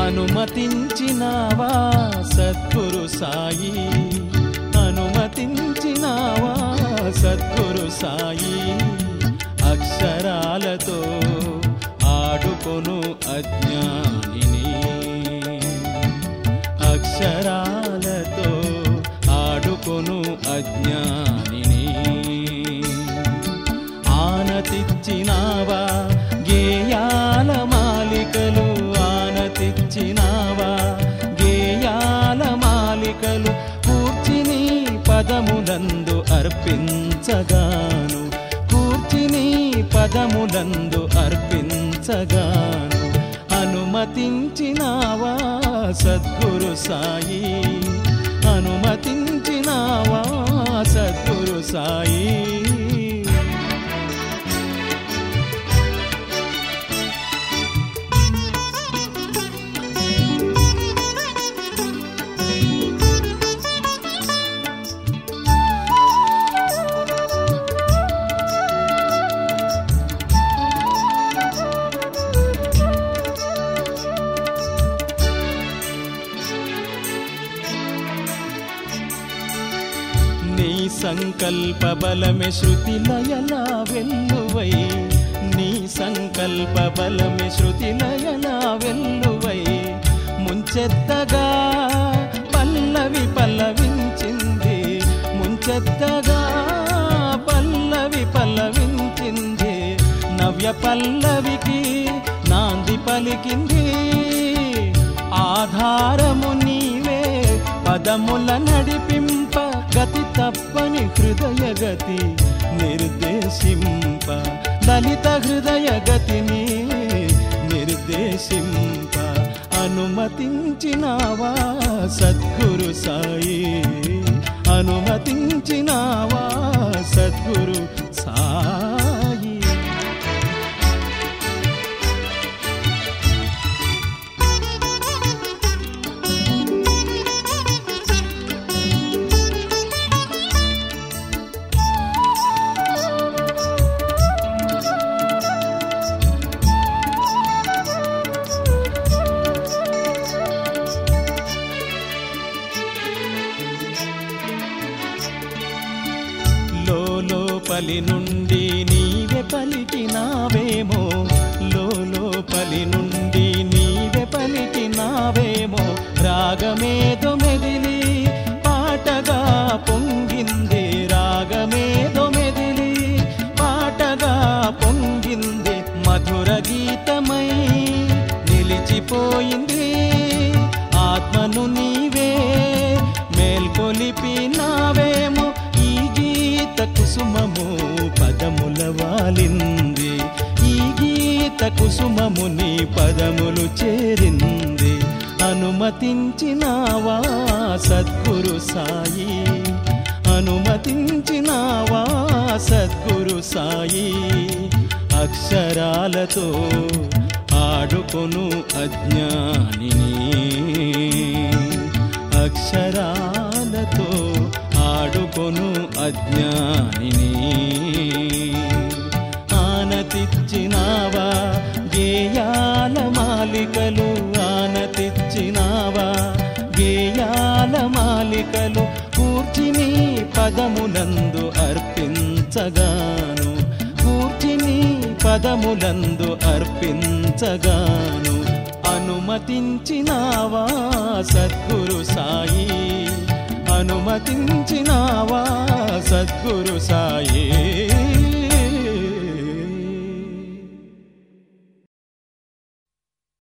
అనుమతించినావా సద్గురు సాయి అనుమతించినావా సద్గురు సాయి అక్షరాలతో ఆడుకొను అజ్ఞానిని అక్షరాలతో ఆడుకొను అజ్ఞానిని ఆనతిచ్చినావా గేయాల మాలికలు ఆనతిచ్చినావా గేయాల మాలికలు కూర్చిని పదములందు అర్పించగాను కూర్చిని పదములందు అర్పించగాను అనుమతించినావా సద్గురు సాయి అనుమతించినావా సద్గురు సాయి నీ సంకల్ప బలమే శృతి లయలా వెల్లువై నీ సంకల్ప బలమే శృతి లయలా వెల్లువై ముంచెత్తగా పల్లవి పల్లవించింది ముంచెత్తగా పల్లవి పల్లవించింది నవ్య పల్లవికి నాంది పలికింది ఆధారము నీవే పదముల నడిపింప గతి తప్పని హృదయ గతి నిర్దేశింప దళిత హృదయ గతిని నిర్దేశింప అనుమతించినావా సద్గురు సాయి అనుమతించినావా సద్గురు సాయి లోపలి నుండి నీవే పలికినావేమో లోపలి నుండి నీవే పలికినావేమో రాగమేదో మెదిలి పాటగా పొంగింది రాగమేదో మెదిలి పాటగా పొంగింది మధుర గీతమై నిలిచిపోయింది ఆత్మను నీవే మేల్కొలిపినావేమో ఈ గీత కుసుమము పదముల వాలింది ఈ గీత కుసుమము నీ పదములు చేరింది అనుమతించినావా సద్గురు సాయి అనుమతించినావా సద్గురు సాయి అక్షరాలతో ఆడుకొను అజ్ఞానిని అక్షరాలతో ఆడుకొను అజ్ఞానిని ఆనతిచ్చినావా గేయాల మాలికలు ఆనతిచ్చినావా గేయాల మాలికలు కూర్చిని పదములందు అర్పించగాను కూర్చిని పదములందు అర్పించగాను అనుమతించినావా సద్గురు సాయి అనుమతించినావా సద్గురు సాయి